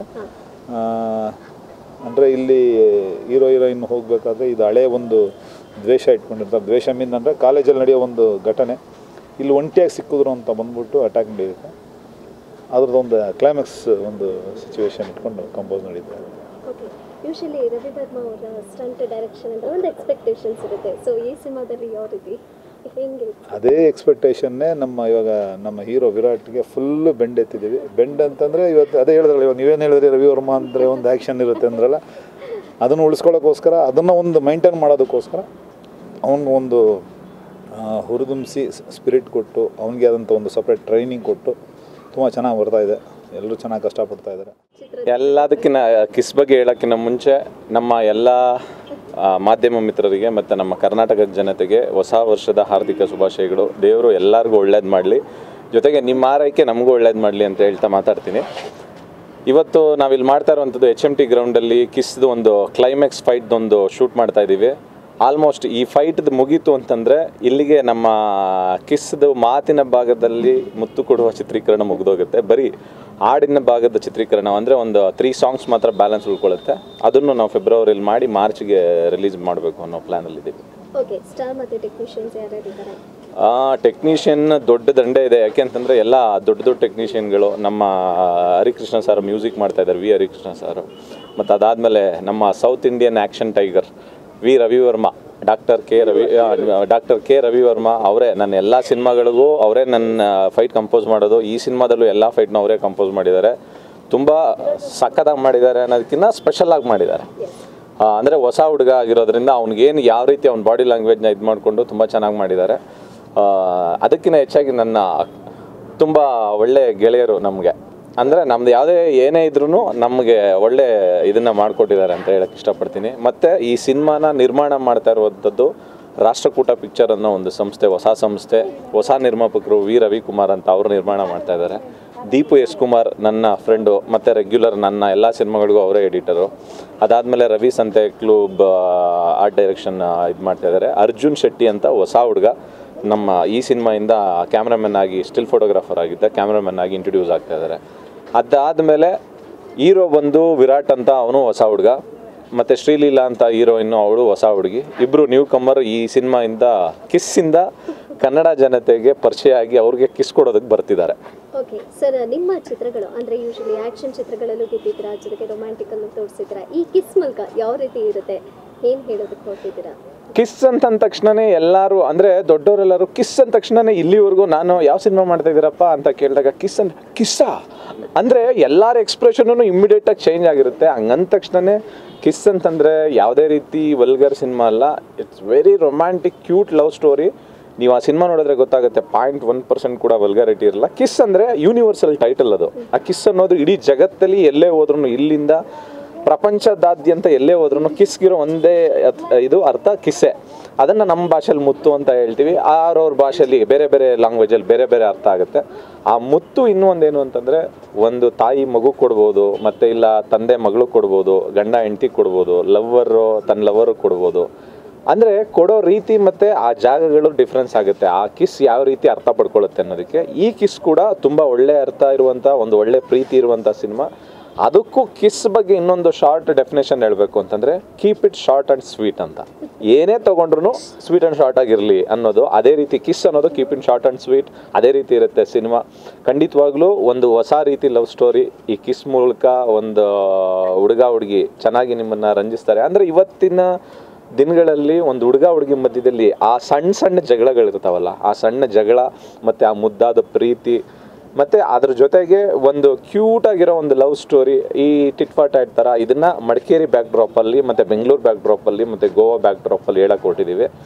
Speaker 5: ಅಂದರೆ ಇಲ್ಲಿ ಹೀರೋ ಹೀರೋಯಿನ್ ಹೋಗಬೇಕಾದ್ರೆ ಇದು ಹಳೆ ಒಂದು ದ್ವೇಷ ಇಟ್ಕೊಂಡಿರ್ತಾರೆ ದ್ವೇಷ ಮೀನ್ ಅಂದರೆ ಕಾಲೇಜಲ್ಲಿ ನಡೆಯೋ ಒಂದು ಘಟನೆ ಇಲ್ಲಿ ಒಂಟಿಯಾಗಿ ಸಿಕ್ಕಿದ್ರು ಅಂತ ಬಂದ್ಬಿಟ್ಟು ಅಟ್ಯಾಕ್ ನಡೆಯುತ್ತೆ ಅದ್ರದ್ದು ಒಂದು ಕ್ಲೈಮ್ಯಾಕ್ಸ್ ಒಂದು ಸಿಚುವೇಶನ್ ಇಟ್ಕೊಂಡು ಕಂಪೋಸ್ ನಡೀತಾ ಇದೆ
Speaker 6: ಓಕೆ ಯೂಶಲಿ ರವಿ ವರ್ಮ ಅವರ ಸ್ಟಂಟ್ ಡೈರೆಕ್ಷನ್ ಅಂತ ಒಂದು ಎಕ್ಸ್ಪೆಕ್ಟೇಷನ್ಸ್ ಇರುತ್ತೆ ಸೊ ಈ ಸಿನಿಮಾದಲ್ಲಿ ಯಾವ ರೀತಿ ಹೆಂಗೆ
Speaker 5: ಅದೇ ಎಕ್ಸ್ಪೆಕ್ಟೇಷನ್ನೇ ನಮ್ಮ ಇವಾಗ ನಮ್ಮ ಹೀರೋ ವಿರಾಟ್ಗೆ ಫುಲ್ ಬೆಂಡ್ ಎತ್ತಿದ್ದೀವಿ ಬೆಂಡ್ ಅಂತಂದರೆ ಇವತ್ತು ಅದೇ ಹೇಳಿದ್ರಲ್ಲ ಇವಾಗ ನೀವೇನು ಹೇಳಿದ್ರಿ ರವಿ ವರ್ಮ ಅಂದರೆ ಒಂದು ಆ್ಯಕ್ಷನ್ ಇರುತ್ತೆ ಅಂದ್ರಲ್ಲ ಅದನ್ನು ಉಳಿಸ್ಕೊಳ್ಳೋಕ್ಕೋಸ್ಕರ ಅದನ್ನು ಒಂದು ಮೈಂಟೈನ್ ಮಾಡೋದಕ್ಕೋಸ್ಕರ ಅವನಿಗೆ ಒಂದು ಹುರಿದುಂಬಿಸಿ ಸ್ಪಿರಿಟ್ ಕೊಟ್ಟು ಅವನಿಗೆ ಆದಂಥ ಒಂದು ಸಪ್ರೇಟ್ ಟ್ರೈನಿಂಗ್ ಕೊಟ್ಟು ತುಂಬ ಚೆನ್ನಾಗಿ ಬರ್ತಾ ಇದೆ ಎಲ್ಲರೂ ಚೆನ್ನಾಗಿ ಕಷ್ಟಪಡ್ತಾ ಇದ್ದಾರೆ
Speaker 7: ಎಲ್ಲದಕ್ಕಿಂತ ಕಿಸ್ ಬಗ್ಗೆ ಹೇಳೋಕ್ಕಿಂತ ಮುಂಚೆ ನಮ್ಮ ಎಲ್ಲ ಆ, ಮಾಧ್ಯಮ ಮಿತ್ರರಿಗೆ ಮತ್ತು ನಮ್ಮ ಕರ್ನಾಟಕದ ಜನತೆಗೆ ಹೊಸ ವರ್ಷದ ಹಾರ್ದಿಕ ಶುಭಾಶಯಗಳು ದೇವರು ಎಲ್ಲರಿಗೂ ಒಳ್ಳೇದು ಮಾಡಲಿ ಜೊತೆಗೆ ನಿಮ್ಮ ಆರೈಕೆ ನಮಗೂ ಒಳ್ಳೇದು ಮಾಡಲಿ ಅಂತ ಹೇಳ್ತಾ ಮಾತಾಡ್ತೀನಿ ಇವತ್ತು ನಾವಿಲ್ಲಿ ಮಾಡ್ತಾ ಇರುವಂಥದ್ದು ಎಚ್ ಎಮ್ ಟಿ ಗ್ರೌಂಡಲ್ಲಿ ಕಿಸ್ದು ಒಂದು ಕ್ಲೈಮ್ಯಾಕ್ಸ್ ಫೈಟ್ದೊಂದು ಶೂಟ್ ಮಾಡ್ತಾ ಇದ್ದೀವಿ ಆಲ್ಮೋಸ್ಟ್ ಈ ಫೈಟ್ದು ಮುಗೀತು ಅಂತಂದರೆ ಇಲ್ಲಿಗೆ ನಮ್ಮ ಕಿಸ್ದು ಮಾತಿನ ಭಾಗದಲ್ಲಿ ಮುತ್ತು ಕೊಡುವ ಚಿತ್ರೀಕರಣ ಮುಗಿದೋಗುತ್ತೆ ಬರೀ ಹಾಡಿನ ಭಾಗದ ಚಿತ್ರೀಕರಣ ಅಂದರೆ ಒಂದು ತ್ರೀ ಸಾಂಗ್ಸ್ ಮಾತ್ರ ಬ್ಯಾಲೆನ್ಸ್ ಉಳ್ಕೊಳ್ಳುತ್ತೆ ಅದನ್ನು ನಾವು ಫೆಬ್ರವರಿಲಿ ಮಾಡಿ ಮಾರ್ಚ್ಗೆ ರಿಲೀಸ್ ಮಾಡಬೇಕು ಅನ್ನೋ ಪ್ಲ್ಯಾನಲ್ಲಿದ್ದೀವಿ
Speaker 6: ಓಕೆ ಸ್ಟಾರ್ ಮತ್ತು ಟೆಕ್ನಿಷಿಯನ್ಸ್ ಯಾರ್ಯಾರು ಇದ್ದಾರೆ
Speaker 7: ಟೆಕ್ನಿಷಿಯನ್ ದೊಡ್ಡ ದಂಡೆ ಇದೆ ಯಾಕೆಂತಂದರೆ ಎಲ್ಲ ದೊಡ್ಡ ದೊಡ್ಡ ಟೆಕ್ನಿಷಿಯನ್ಗಳು ನಮ್ಮ ಹರಿಕೃಷ್ಣ ಸರ್ ಮ್ಯೂಸಿಕ್ ಮಾಡ್ತಾ ಇದ್ದಾರೆ ವಿ ಹರಿಕೃಷ್ಣ ಸರ್ ಮತ್ತು ಅದಾದಮೇಲೆ ನಮ್ಮ South Indian action tiger V Ravi Varma doctor K Ravi doctor K Ravi Varma ಅವರೇ ನನ್ನ ಎಲ್ಲ ಸಿನಿಮಾಗಳಿಗೂ ಅವರೇ ನನ್ನ ಫೈಟ್ ಕಂಪೋಸ್ ಮಾಡೋದು ಈ ಸಿನಿಮಾದಲ್ಲೂ ಎಲ್ಲ ಫೈಟ್ನ ಅವರೇ ಕಂಪೋಸ್ ಮಾಡಿದ್ದಾರೆ ತುಂಬ ಸಖತ್ತಾಗಿ ಮಾಡಿದ್ದಾರೆ ಅನ್ನೋದಕ್ಕಿಂತ ಸ್ಪೆಷಲಾಗಿ ಮಾಡಿದ್ದಾರೆ ಆ, ಅಂದರೆ ಹೊಸ ಹುಡುಗ ಆಗಿರೋದ್ರಿಂದ ಅವ್ನಿಗೇನು ಯಾವ ರೀತಿ ಅವ್ನ ಬಾಡಿ ಲ್ಯಾಂಗ್ವೇಜ್ನ ಇದು ಮಾಡಿಕೊಂಡು ತುಂಬ ಚೆನ್ನಾಗಿ ಮಾಡಿದ್ದಾರೆ ಆ, ಅದಕ್ಕಿಂತ ಹೆಚ್ಚಾಗಿ ನನ್ನ ತುಂಬ ಒಳ್ಳೆ ಗೆಳೆಯರು ನಮಗೆ ಅಂದರೆ ನಮ್ದು ಯಾವುದೇ ಏನೇ ಇದ್ರೂ ನಮಗೆ ಒಳ್ಳೆ ಇದನ್ನು ಮಾಡಿಕೊಟ್ಟಿದ್ದಾರೆ ಅಂತ ಹೇಳಕ್ಕೆ ಇಷ್ಟಪಡ್ತೀನಿ ಮತ್ತು ಈ ಸಿನಿಮಾನ ನಿರ್ಮಾಣ ಮಾಡ್ತಾ ಇರುವಂಥದ್ದು ರಾಷ್ಟ್ರಕೂಟ ಪಿಕ್ಚರ್ ಅನ್ನೋ ಒಂದು ಸಂಸ್ಥೆ ಹೊಸ ಸಂಸ್ಥೆ ಹೊಸ ನಿರ್ಮಾಪಕರು ವಿ ರವಿಕುಮಾರ್ ಅಂತ ಅವರು ನಿರ್ಮಾಣ ಮಾಡ್ತಾ ಇದ್ದಾರೆ ದೀಪು ಎಸ್ ಕುಮಾರ್ ನನ್ನ ಫ್ರೆಂಡು ಮತ್ತು ರೆಗ್ಯುಲರ್ ನನ್ನ ಎಲ್ಲ ಸಿನಿಮಾಗಳಿಗೂ ಅವರೇ ಎಡಿಟರು ಅದಾದಮೇಲೆ ರವಿ ಸಂತೆ ಕ್ಲೂಬ್ ಆರ್ಟ್ ಡೈರೆಕ್ಷನ್ ಇದು ಮಾಡ್ತಾ ಇದ್ದಾರೆ ಅರ್ಜುನ್ ಶೆಟ್ಟಿ ಅಂತ ಹೊಸ ಹುಡುಗ ನಮ್ಮ ಈ ಸಿನಿಮಾಯಿಂದ ಕ್ಯಾಮ್ರಾಮನ್ ಆಗಿ ಸ್ಟಿಲ್ ಫೋಟೋಗ್ರಾಫರ್ ಆಗಿದ್ದ ಕ್ಯಾಮ್ರಾಮನ್ ಆಗಿ ಇಂಟ್ರೊಡ್ಯೂಸ್ ಆಗ್ತಾ ಇದ್ದಾರೆ ಅದಾದಮೇಲೆ ಹೀರೋ ಬಂದು ವಿರಾಟ್ ಅಂತ ಅವನು ಹೊಸ ಹುಡುಗ ಮತ್ತು ಶ್ರೀಲೀಲಾ ಅಂತ ಹೀರೋಯಿನ್ನು ಅವಳು ಹೊಸ ಹುಡುಗಿ ಇಬ್ಬರು ನ್ಯೂ ಕಮ್ಮರ್ ಈ ಸಿನಿಮಾಯಿಂದ ಕಿಸ್ಸಿಂದ ಕನ್ನಡ ಜನತೆಗೆ ಪರಿಚಯ ಆಗಿ ಅವ್ರಿಗೆ ಕಿಸ್ ಕೊಡೋದಕ್ಕೆ ಬರ್ತಿದ್ದಾರೆ
Speaker 6: ಓಕೆ ಸರ್ ನಿಮ್ಮ ಚಿತ್ರಗಳು ಅಂದರೆ ಯೂಶಲಿ ಆ್ಯಕ್ಷನ್ ಚಿತ್ರಗಳಲ್ಲೂ ಗೆದ್ದಿದ್ದೀರಾ ಜೊತೆಗೆ ರೊಮ್ಯಾಂಟಿಕಲ್ಲೂ ತೋರಿಸಿದ್ದೀರಾ ಈ ಕಿಸ್ ಮೂಲಕ ಯಾವ ರೀತಿ ಇರುತ್ತೆ ಏನು ಹೇಳೋದಕ್ಕೆ ಹೊರಟಿದ್ದೀರಾ
Speaker 7: ಕಿಸ್ ಅಂತ ಅಂದ ತಕ್ಷಣನೇ ಎಲ್ಲರೂ ಅಂದರೆ ದೊಡ್ಡವರೆಲ್ಲರೂ ಕಿಸ್ ಅಂದ ತಕ್ಷಣನೇ ಇಲ್ಲಿವರೆಗೂ ನಾನು ಯಾವ ಸಿನಿಮಾ ಮಾಡ್ತಾ ಇದ್ದೀರಪ್ಪ ಅಂತ ಕೇಳಿದಾಗ ಕಿಸ್ ಅಂತ ಕಿಸ್ಸಾ ಅಂದರೆ ಎಲ್ಲರ ಎಕ್ಸ್ಪ್ರೆಷನೂ ಇಮ್ಮಿಡಿಯೇಟಾಗಿ ಚೇಂಜ್ ಆಗಿರುತ್ತೆ ಹಂಗಂದ ತಕ್ಷಣನೇ ಕಿಸ್ ಅಂತಂದರೆ ಯಾವುದೇ ರೀತಿ ವಲ್ಗರ್ ಸಿನಿಮಾ ಅಲ್ಲ it's very romantic cute love story ನೀವು ಆ ಸಿನಿಮಾ ನೋಡಿದ್ರೆ ಗೊತ್ತಾಗುತ್ತೆ ಪಾಯಿಂಟ್ ಒನ್ ಪರ್ಸೆಂಟ್ ಕೂಡ ವಲ್ಗಾರಿಟಿ ಇರಲ್ಲ ಕಿಸ್ ಅಂದರೆ ಯೂನಿವರ್ಸಲ್ ಟೈಟಲ್ ಅದು ಆ ಕಿಸ್ ಅನ್ನೋದು ಇಡೀ ಜಗತ್ತಲ್ಲಿ ಎಲ್ಲೇ ಹೋದ್ರೂ ಇಲ್ಲಿಂದ ಪ್ರಪಂಚದಾದ್ಯಂತ ಎಲ್ಲೇ ಹೋದ್ರೂ ಕಿಸ್ಗಿರೋ ಒಂದೇ ಅತ್- ಇದು ಅರ್ಥ ಕಿಸ್ಸೆ ಅದನ್ನು ನಮ್ಮ ಭಾಷೆಯಲ್ಲಿ ಮುತ್ತು ಅಂತ ಹೇಳ್ತೀವಿ ಆರವ್ರ ಭಾಷೆಯಲ್ಲಿ ಬೇರೆ ಬೇರೆ ಲ್ಯಾಂಗ್ವೇಜಲ್ಲಿ ಬೇರೆ ಬೇರೆ ಅರ್ಥ ಆಗುತ್ತೆ ಆ ಮುತ್ತು ಇನ್ನೂ ಒಂದೇನು ಅಂತಂದರೆ ಒಂದು ತಾಯಿ ಮಗು ಕೊಡ್ಬೋದು ಮತ್ತು ಇಲ್ಲ ತಂದೆ ಮಗಳು ಕೊಡ್ಬೋದು ಗಂಡ ಹೆಂಡತಿ ಕೊಡ್ಬೋದು ಲವ್ವರು ತನ್ನ ಲವರು ಕೊಡ್ಬೋದು ಅಂದರೆ ಕೊಡೋ ರೀತಿ ಮತ್ತು ಆ ಜಾಗಗಳು ಡಿಫ್ರೆನ್ಸ್ ಆಗುತ್ತೆ ಆ ಕಿಸ್ ಯಾವ ರೀತಿ ಅರ್ಥ ಪಡ್ಕೊಳ್ಳುತ್ತೆ ಅನ್ನೋದಕ್ಕೆ ಈ ಕಿಸ್ ಕೂಡ ತುಂಬ ಒಳ್ಳೆ ಅರ್ಥ ಇರುವಂಥ ಒಂದು ಒಳ್ಳೆ ಪ್ರೀತಿ ಇರುವಂಥ ಸಿನಿಮಾ ಅದಕ್ಕೂ ಕಿಸ್ ಬಗ್ಗೆ ಇನ್ನೊಂದು ಶಾರ್ಟ್ ಡೆಫಿನೇಷನ್ ಹೇಳಬೇಕು ಅಂತಂದರೆ keep it short and sweet ಅಂತ ಏನೇ ತೊಗೊಂಡ್ರು ಸ್ವೀಟ್ ಆ್ಯಂಡ್ ಶಾರ್ಟ್ ಆಗಿರಲಿ ಅನ್ನೋದು ಅದೇ ರೀತಿ ಕಿಸ್ ಅನ್ನೋದು keep in short and sweet ಅದೇ ರೀತಿ ಇರುತ್ತೆ ಸಿನಿಮಾ ಖಂಡಿತವಾಗ್ಲೂ ಒಂದು ಹೊಸ ರೀತಿ ಲವ್ ಸ್ಟೋರಿ ಈ ಕಿಸ್ ಮೂಲಕ ಒಂದು ಹುಡುಗ ಹುಡುಗಿ ಚೆನ್ನಾಗಿ ನಿಮ್ಮನ್ನು ರಂಜಿಸ್ತಾರೆ ಅಂದರೆ ಇವತ್ತಿನ ದಿನಗಳಲ್ಲಿ ಒಂದು ಹುಡುಗ ಹುಡುಗಿ ಮಧ್ಯದಲ್ಲಿ ಆ ಸಣ್ಣ ಸಣ್ಣ ಜಗಳಗಳಿರ್ತಾವಲ್ಲ ಆ ಸಣ್ಣ ಜಗಳ ಮತ್ತು ಆ ಮುದ್ದಾದ ಪ್ರೀತಿ ಮತ್ತು ಅದ್ರ ಜೊತೆಗೆ ಒಂದು ಕ್ಯೂಟ್ ಆಗಿರೋ ಒಂದು ಲವ್ ಸ್ಟೋರಿ ಈ ಟಿಟ್ ಫಾಟ್ ಆಡ್ ಥರ ಇದನ್ನು ಮಡಿಕೇರಿ ಬ್ಯಾಕ್ ಡ್ರಾಪಲ್ಲಿ ಮತ್ತು ಬೆಂಗಳೂರು ಬ್ಯಾಕ್ ಡ್ರಾಪಲ್ಲಿ ಮತ್ತು ಗೋವಾ ಬ್ಯಾಕ್ ಡ್ರಾಪಲ್ಲಿ ಹೇಳಕ್ಕೆ ಹೊರಟಿದ್ದೀವಿ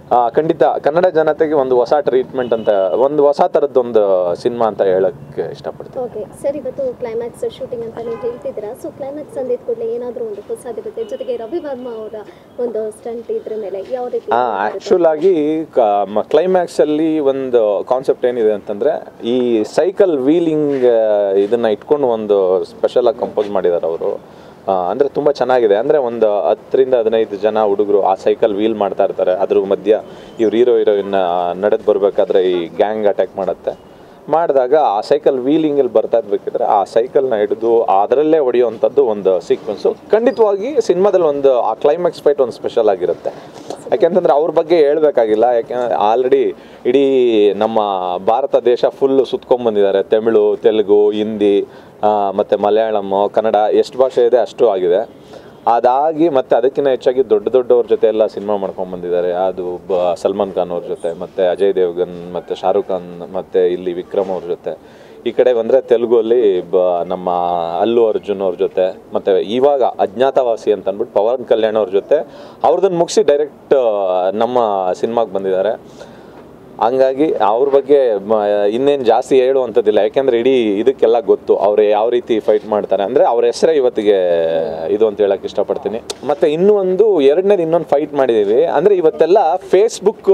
Speaker 7: ಆ, ಖಂಡಿತ ಕನ್ನಡ ಜನತೆಗೆ ಒಂದು ಹೊಸ ಟ್ರೀಟ್ಮೆಂಟ್ ಅಂತ ಒಂದು ಹೊಸ ಥರದ್ದೊಂದು ಸಿನಿಮಾ ಅಂತ ಹೇಳಕ್ಕೆ ಇಷ್ಟಪಡ್ತೀನಿ
Speaker 6: ಓಕೆ ಸರ್ ಇವತ್ತು ಕ್ಲೈಮ್ಯಾಕ್ಸ್ ಶೂಟಿಂಗ್ ಅಂತ ನೀವು ಹೇಳ್ತಿದ್ದೀರಾ ಸೊ ಕ್ಲೈಮ್ಯಾಕ್ಸ್ ಅಂದಿದ ಕೂಡಲೇ ಏನಾದರೂ ಒಂದು ಹೊಸದಿರುತ್ತೆ ಜೊತೆಗೆ ರವಿ ವರ್ಮಾ ಅವರ ಒಂದು ಸ್ಟಂಟ್ ಇದ್ರ ಮೇಲೆ ಯಾವ ರೀತಿ
Speaker 7: ಆ್ಯಕ್ಚುಲ್ ಆಗಿ ಕ್ಲೈಮ್ಯಾಕ್ಸಲ್ಲಿ ಒಂದು ಕಾನ್ಸೆಪ್ಟ್ ಏನಿದೆ ಅಂತಂದರೆ ಈ ಸೈಕಲ್ ವೀಲಿಂಗ್ ಇದನ್ನು ಇಟ್ಕೊಂಡು ಒಂದು ಸ್ಪೆಷಲ್ ಆಗಿ ಕಂಪೋಸ್ ಮಾಡಿದ್ದಾರೆ ಅವರು ಅಂದರೆ ತುಂಬ ಚೆನ್ನಾಗಿದೆ ಅಂದರೆ ಒಂದು ಹತ್ತರಿಂದ ಹದಿನೈದು ಜನ ಹುಡುಗರು ಆ ಸೈಕಲ್ ವೀಲ್ ಮಾಡ್ತಾ ಇರ್ತಾರೆ ಅದ್ರ ಮಧ್ಯ ಇವ್ರು ಹೀರೋ ಹೀರೋಯಿನ್ ನಡೆದು ಬರಬೇಕಾದ್ರೆ ಈ ಗ್ಯಾಂಗ್ ಅಟ್ಯಾಕ್ ಮಾಡುತ್ತೆ ಮಾಡಿದಾಗ ಆ ಸೈಕಲ್ ವೀಲಿಂಗಲ್ಲಿ ಬರ್ತಾ ಇರ್ಬೇಕಿದ್ರೆ ಆ ಸೈಕಲ್ನ ಹಿಡಿದು ಅದರಲ್ಲೇ ಹೊಡೆಯುವಂಥದ್ದು ಒಂದು ಸೀಕ್ವೆನ್ಸು ಖಂಡಿತವಾಗಿ ಸಿನಿಮಾದಲ್ಲಿ ಒಂದು ಆ ಕ್ಲೈಮ್ಯಾಕ್ಸ್ ಫೈಟ್ ಒಂದು ಸ್ಪೆಷಲ್ ಆಗಿರುತ್ತೆ ಯಾಕೆಂತಂದ್ರೆ ಅವ್ರ ಬಗ್ಗೆ ಹೇಳ್ಬೇಕಾಗಿಲ್ಲ ಯಾಕೆಂದ್ರೆ ಆಲ್ರೆಡಿ ಇಡೀ ನಮ್ಮ ಭಾರತ ದೇಶ ಫುಲ್ಲು ಸುತ್ಕೊಂಡ್ಬಂದಿದ್ದಾರೆ ತಮಿಳು ತೆಲುಗು ಹಿಂದಿ ಆ, ಮತ್ತೆ ಮಲಯಾಳಂ ಕನ್ನಡ ಎಷ್ಟು ಭಾಷೆ ಇದೆ ಅಷ್ಟು ಆಗಿದೆ ಅದಾಗಿ ಮತ್ತೆ ಅದಕ್ಕಿಂತ ಹೆಚ್ಚಾಗಿ ದೊಡ್ಡ ದೊಡ್ಡವ್ರ ಜೊತೆ ಎಲ್ಲ ಸಿನಿಮಾ ಮಾಡ್ಕೊಂಡು ಬಂದಿದ್ದಾರೆ ಅದು ಬ ಸಲ್ಮಾನ್ ಖಾನ್ ಅವ್ರ ಜೊತೆ ಮತ್ತೆ ಅಜಯ್ ದೇವ್ಗನ್ ಮತ್ತೆ ಶಾರುಖ್ ಖಾನ್ ಮತ್ತೆ ಇಲ್ಲಿ ವಿಕ್ರಮ್ ಅವ್ರ ಜೊತೆ ಈ ಕಡೆ ಬಂದರೆ ತೆಲುಗಲ್ಲಿ ಬ ನಮ್ಮ ಅಲ್ಲು ಅರ್ಜುನ್ ಅವ್ರ ಜೊತೆ ಮತ್ತೆ ಇವಾಗ ಅಜ್ಞಾತವಾಸಿ ಅಂತ ಅಂದ್ಬಿಟ್ಟು ಪವನ್ ಕಲ್ಯಾಣ್ ಅವ್ರ ಜೊತೆ ಅವ್ರದನ್ನ ಮುಗಿಸಿ ಡೈರೆಕ್ಟ್ ನಮ್ಮ ಸಿನಿಮಾಗೆ ಬಂದಿದ್ದಾರೆ ಹಂಗಾಗಿ ಅವ್ರ ಬಗ್ಗೆ ಇನ್ನೇನು ಜಾಸ್ತಿ ಹೇಳುವಂಥದ್ದಿಲ್ಲ ಯಾಕೆಂದ್ರೆ ಇಡೀ ಇದಕ್ಕೆಲ್ಲ ಗೊತ್ತು ಅವ್ರು ಯಾವ ರೀತಿ ಫೈಟ್ ಮಾಡ್ತಾರೆ ಅಂದರೆ ಅವ್ರ ಹೆಸರೇ ಇವತ್ತಿಗೆ ಇದು ಅಂತ ಹೇಳಕ್ಕೆ ಇಷ್ಟಪಡ್ತೀನಿ ಮತ್ತು ಇನ್ನೂ ಒಂದು ಎರಡನೇದು ಇನ್ನೊಂದು ಫೈಟ್ ಮಾಡಿದ್ದೀವಿ ಅಂದರೆ ಇವತ್ತೆಲ್ಲ ಫೇಸ್ಬುಕ್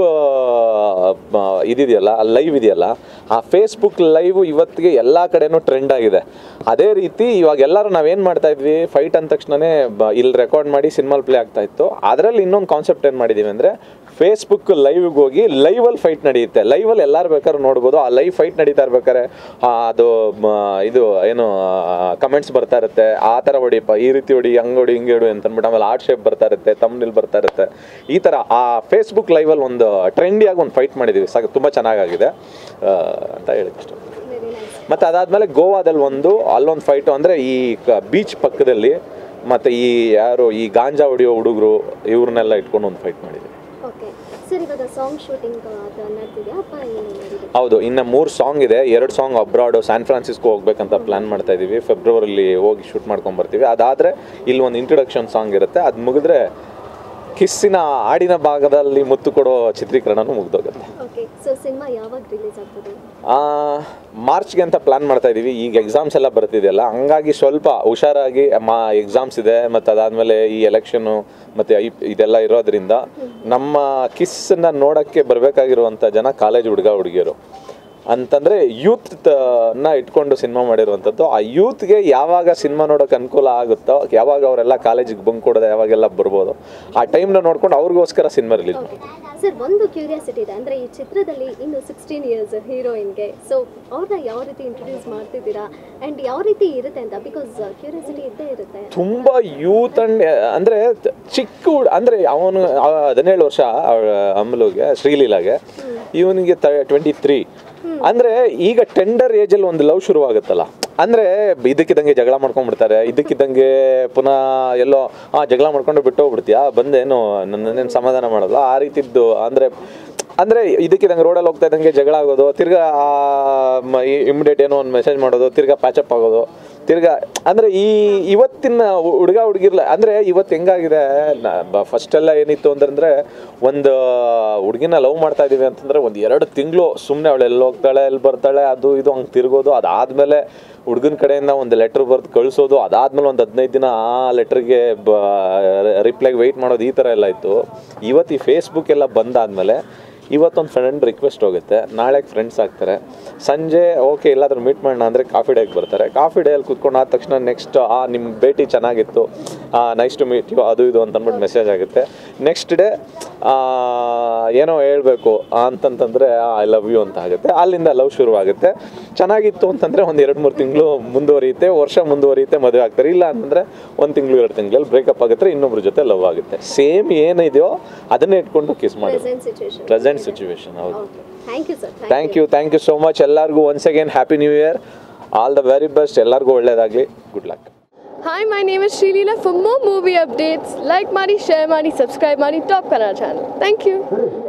Speaker 7: ಇದಿದೆಯಲ್ಲ ಲೈವ್ ಇದೆಯಲ್ಲ ಆ ಫೇಸ್ಬುಕ್ ಲೈವ್ ಇವತ್ತಿಗೆ ಎಲ್ಲ ಕಡೆನೂ ಟ್ರೆಂಡ್ ಆಗಿದೆ ಅದೇ ರೀತಿ ಇವಾಗ ಎಲ್ಲರೂ ನಾವೇನು ಮಾಡ್ತಾ ಇದ್ವಿ ಫೈಟ್ ಅಂದ ತಕ್ಷಣನೇ ಬ ಇಲ್ಲಿ ರೆಕಾರ್ಡ್ ಮಾಡಿ ಸಿನಿಮಾಲ್ ಪ್ಲೇ ಆಗ್ತಾ ಇತ್ತು ಅದರಲ್ಲಿ ಇನ್ನೊಂದು ಕಾನ್ಸೆಪ್ಟ್ ಏನು ಮಾಡಿದ್ದೀವಿ ಅಂದರೆ ಫೇಸ್ಬುಕ್ ಲೈವ್ಗೆ ಹೋಗಿ ಲೈವಲ್ಲಿ ಫೈಟ್ ನಡೆಯುತ್ತೆ ಲೈವಲ್ಲಿ ಎಲ್ಲರೂ ಬೇಕಾದ್ರೂ ನೋಡ್ಬೋದು ಆ ಲೈವ್ ಫೈಟ್ ನಡೀತಾ ಇರ್ಬೇಕಾದ್ರೆ ಆ, ಅದು ಮ, ಇದು ಏನು ಕಮೆಂಟ್ಸ್ ಬರ್ತಾ ಇರುತ್ತೆ ಆ ಥರ ಹೊಡಿಪ್ಪ ಈ ರೀತಿ ಹೊಡಿ ಹಂಗೆ ಹೊಡಿ ಹಿಂಗೆ ಹೊಡಿ ಅಂತ ಅಂದ್ಬಿಟ್ಟು ಆಮೇಲೆ ಆರ್ಟ್ ಶೇಪ್ ಬರ್ತಾ ಇರುತ್ತೆ ತಮ್ನಿಲ್ ಬರ್ತಾ ಇರುತ್ತೆ ಈ ಥರ ಆ ಫೇಸ್ಬುಕ್ ಲೈವಲ್ಲಿ ಒಂದು ಟ್ರೆಂಡಿಯಾಗಿ ಒಂದು ಫೈಟ್ ಮಾಡಿದ್ದೀವಿ ಸಾಕು ತುಂಬ ಚೆನ್ನಾಗಾಗಿದೆ ಆ, ಅಂತ ಹೇಳಕ್ಕೆ ಇಷ್ಟ
Speaker 6: ವೆರಿ ನೈಸ್
Speaker 7: ಮತ್ತು ಅದಾದಮೇಲೆ ಗೋವಾದಲ್ಲಿ ಒಂದು ಅಲ್ಲೊಂದು ಫೈಟು ಅಂದರೆ ಈ ಬೀಚ್ ಪಕ್ಕದಲ್ಲಿ ಮತ್ತು ಈ ಯಾರು ಈ ಗಾಂಜಾ ಹೊಡಿಯೋ ಹುಡುಗರು ಇವ್ರನ್ನೆಲ್ಲ ಇಟ್ಕೊಂಡು ಒಂದು ಫೈಟ್ ಮಾಡಿದ್ದೀವಿ
Speaker 6: ಓಕೆ ಸರ್ ಇವಾಗ ಸಾಂಗ್ ಶೂಟಿಂಗ್ ಅದು ನಡೆದಿದೆಯಾ ಅಪ್ಪ ಏನು ನಡೆದಿದೆ
Speaker 7: ಹೌದು ಇನ್ನು ಮೂರು ಸಾಂಗ್ ಇದೆ ಎರಡು ಸಾಂಗ್ ಅಬ್ರಾಡು ಸ್ಯಾನ್ ಫ್ರಾನ್ಸಿಸ್ಕೋ ಹೋಗ್ಬೇಕಂತ ಪ್ಲಾನ್ ಮಾಡ್ತಾ ಇದ್ದೀವಿ ಫೆಬ್ರವರಿಲಿ ಹೋಗಿ ಶೂಟ್ ಮಾಡ್ಕೊಂಡು ಬರ್ತೀವಿ ಅದಾದರೆ ಇಲ್ಲಿ ಒಂದು ಇಂಟ್ರೊಡಕ್ಷನ್ ಸಾಂಗ್ ಇರುತ್ತೆ ಅದು ಮುಗಿದ್ರೆ ಕಿಸ್ಸಿನ ಹಾಡಿನ ಭಾಗದಲ್ಲಿ ಮುತ್ತು ಕೊಡೋ ಚಿತ್ರೀಕರಣನೂ ಮುಗ್ದೋಗುತ್ತೆ
Speaker 6: ಓಕೆ ಸೊ ಸಿನಿಮಾ ಯಾವಾಗ ರಿಲೀಸ್ ಆಗ್ತದೆ
Speaker 7: ಆ, ಮಾರ್ಚ್ಗೆ ಅಂತ ಪ್ಲಾನ್ ಮಾಡ್ತಾ ಇದ್ದೀವಿ ಈಗ ಎಕ್ಸಾಮ್ಸ್ ಎಲ್ಲ ಬರ್ತಿದೆಯಲ್ಲ ಹಂಗಾಗಿ ಸ್ವಲ್ಪ ಹುಷಾರಾಗಿ ಮಾ ಎಕ್ಸಾಮ್ಸ್ ಇದೆ ಮತ್ತು ಅದಾದಮೇಲೆ ಈ ಎಲೆಕ್ಷನ್ನು ಮತ್ತು ಐ ಇದೆಲ್ಲ ಇರೋದ್ರಿಂದ ನಮ್ಮ ಕಿಸ್ಸನ್ನು ನೋಡೋಕ್ಕೆ ಬರಬೇಕಾಗಿರುವಂಥ ಜನ ಕಾಲೇಜ್ ಹುಡುಗ ಹುಡುಗಿಯರು ಅಂತಂದರೆ ಯೂತ್ ನ ಇಟ್ಕೊಂಡು ಸಿನಿಮಾ ಮಾಡಿರುವಂಥದ್ದು ಆ ಯೂತ್ಗೆ ಯಾವಾಗ ಸಿನಿಮಾ ನೋಡೋಕೆ ಅನುಕೂಲ ಆಗುತ್ತೋ ಯಾವಾಗ ಅವರೆಲ್ಲ ಕಾಲೇಜಿಗೆ ಬಂಕ್ ಕೊಡೋದು ಯಾವಾಗೆಲ್ಲ ಬರ್ಬೋದು ಆ ಟೈಮ್ನ ನೋಡ್ಕೊಂಡು ಅವ್ರಿಗೋಸ್ಕರ ಸಿನಿಮಾ ರಿಲೀಸ್
Speaker 6: ಓಕೆ ಸರ್ ಒಂದು ಕ್ಯೂರಿಯಾಸಿಟಿ ಇದೆ ಅಂದರೆ ಈ ಚಿತ್ರದಲ್ಲಿ ಇನ್ನು ಸಿಕ್ಸ್ಟೀನ್ ಇಯರ್ಸ್ ಹೀರೋಯಿನ್ಗೆ ಸೊ ಅವ್ರನ್ನ ಯಾವ ರೀತಿ ಇಂಟ್ರೊಡ್ಯೂಸ್ ಮಾಡ್ತಿದ್ದೀರಾ ಆ್ಯಂಡ್ ಯಾವ ರೀತಿ ಇರುತ್ತೆ ಅಂತ ಬಿಕಾಸ್ ಕ್ಯೂರಿಯಾಸಿಟಿ ಇದ್ದೇ ಇರುತ್ತೆ
Speaker 7: ತುಂಬ ಯೂತ್ ಅಂಡ್ ಅಂದರೆ ಚಿಕ್ಕ ಹುಡ್ ಅಂದರೆ ಅವನು ಆ- ಹದಿನೇಳು ವರ್ಷ ಅವಳ ಅಮಲುಗೆ ಶ್ರೀಲೀಲಾಗೆ ಇವನಿಗೆ ಟ್ವೆಂಟಿ ತ್ರೀ ಅಂದರೆ ಈಗ ಟೆಂಡರ್ ಏಜಲ್ಲಿ ಒಂದು ಲವ್ ಶುರುವಾಗುತ್ತಲ್ಲ ಅಂದರೆ ಇದಕ್ಕಿದ್ದಂಗೆ ಜಗಳ ಮಾಡ್ಕೊಂಡ್ಬಿಡ್ತಾರೆ ಇದಕ್ಕಿದ್ದಂಗೆ ಪುನಃ ಎಲ್ಲೋ ಹಾಂ ಜಗಳ ಮಾಡ್ಕೊಂಡು ಬಿಟ್ಟು ಹೋಗ್ಬಿಡ್ತೀಯಾ ಬಂದೇನು ನನ್ನೇನು ಸಮಾಧಾನ ಮಾಡೋಲ್ಲ ಆ ರೀತಿದ್ದು ಅಂದರೆ ಅಂದರೆ ಇದಕ್ಕಿದಂಗೆ ರೋಡಲ್ಲಿ ಹೋಗ್ತಾ ಇದ್ದಂಗೆ ಜಗಳ ಆಗೋದು ತಿರ್ಗಾ ಇಮಿಡಿಯೇಟ್ ಏನೋ ಒಂದು ಮೆಸೇಜ್ ಮಾಡೋದು ತಿರ್ಗಾ ಪ್ಯಾಚಪ್ ಆಗೋದು ತಿರ್ಗಾ ಅಂದರೆ ಈ ಇವತ್ತಿನ ಹುಡುಗ ಹುಡುಗಿರ್ಲ ಅಂದರೆ ಇವತ್ತು ಹೆಂಗಾಗಿದೆ ಫಸ್ಟ್ ಎಲ್ಲ ಏನಿತ್ತು ಅಂತಂದರೆ ಒಂದು ಹುಡುಗಿನ ಲವ್ ಮಾಡ್ತಾ ಇದೀವಿ ಅಂತಂದರೆ ಒಂದು ಎರಡು ತಿಂಗಳು ಸುಮ್ಮನೆ ಅವಳು ಎಲ್ಲಿ ಹೋಗ್ತಾಳೆ ಎಲ್ಲಿ ಬರ್ತಾಳೆ ಅದು ಇದು ಹಂಗೆ ತಿರ್ಗೋದು ಅದಾದಮೇಲೆ ಹುಡುಗನ ಕಡೆಯಿಂದ ಒಂದು ಲೆಟ್ರ್ ಬರ್ದು ಕಳಿಸೋದು ಅದಾದ್ಮೇಲೆ ಒಂದು ಹದಿನೈದು ದಿನ ಆ ಲೆಟ್ರಿಗೆ ಬ ರಿಪ್ಲೈಗೆ ವೆಯ್ಟ್ ಮಾಡೋದು ಈ ಥರ ಎಲ್ಲ ಇತ್ತು ಇವತ್ತು ಈ ಫೇಸ್ಬುಕ್ ಎಲ್ಲ ಬಂದಾದಮೇಲೆ ಇವತ್ತೊಂದು ಫ್ರೆಂಡ್ ರಿಕ್ವೆಸ್ಟ್ ಹೋಗುತ್ತೆ ನಾಳೆ ಫ್ರೆಂಡ್ಸ್ ಆಗ್ತಾರೆ ಸಂಜೆ ಓಕೆ ಎಲ್ಲಾದ್ರೂ ಮೀಟ್ ಮಾಡೋಣ ಅಂದರೆ ಕಾಫಿ ಡೇಗೆ ಬರ್ತಾರೆ ಕಾಫಿ ಡೇಯಲ್ಲಿ ಕುತ್ಕೊಂಡು ಆದ ತಕ್ಷಣ ನೆಕ್ಸ್ಟ್ ಆ ನಿಮ್ಮ ಭೇಟಿ ಚೆನ್ನಾಗಿತ್ತು ನೈಸ್ ಟು ಮೀಟ್ ಯು ಅದು ಇದು ಅಂತ ಅಂದ್ಬಿಟ್ಟು ಮೆಸೇಜ್ ಆಗುತ್ತೆ ನೆಕ್ಸ್ಟ್ ಡೇ ಏನೋ ಹೇಳಬೇಕು ಅಂತಂತಂದರೆ ಐ ಲವ್ ಯು ಅಂತ ಆಗುತ್ತೆ ಅಲ್ಲಿಂದ ಲವ್ ಶುರುವಾಗುತ್ತೆ ಚೆನ್ನಾಗಿತ್ತು ಅಂತಂದರೆ ಒಂದು ಎರಡು ಮೂರು ತಿಂಗಳು ಮುಂದುವರಿಯುತ್ತೆ ವರ್ಷ ಮುಂದುವರಿಯುತ್ತೆ ಮದುವೆ ಆಗ್ತಾರೆ ಇಲ್ಲ ಅಂತಂದರೆ ಒಂದು ತಿಂಗಳು ಎರಡು ತಿಂಗಳಲ್ಲಿ ಬ್ರೇಕಪ್ ಆಗುತ್ತೆ ಇನ್ನೊಬ್ರ ಜೊತೆ ಲವ್ ಆಗುತ್ತೆ ಸೇಮ್ ಏನಿದೆಯೋ ಅದನ್ನೇ ಇಟ್ಕೊಂಡು ಕಿಸ್ ಮಾಡೋದು
Speaker 6: ಪ್ರೆಸೆಂಟ್ ಸಿಚುವೇಶನ್
Speaker 7: ಪ್ರೆಸೆಂಟ್ ಸಿಚುವೇಶನ್ ಹೌದು
Speaker 6: okay thank you sir
Speaker 7: thank you thank you so much ಎಲ್ಲರಿಗೂ once again happy new year all the very best ಎಲ್ಲರಿಗೂ ಒಳ್ಳೇದಾಗಲಿ good luck
Speaker 2: Hi, my name is Srilila. For more movie updates, like Mari, share Mari, subscribe Mari, Top Kannada channel. Thank you.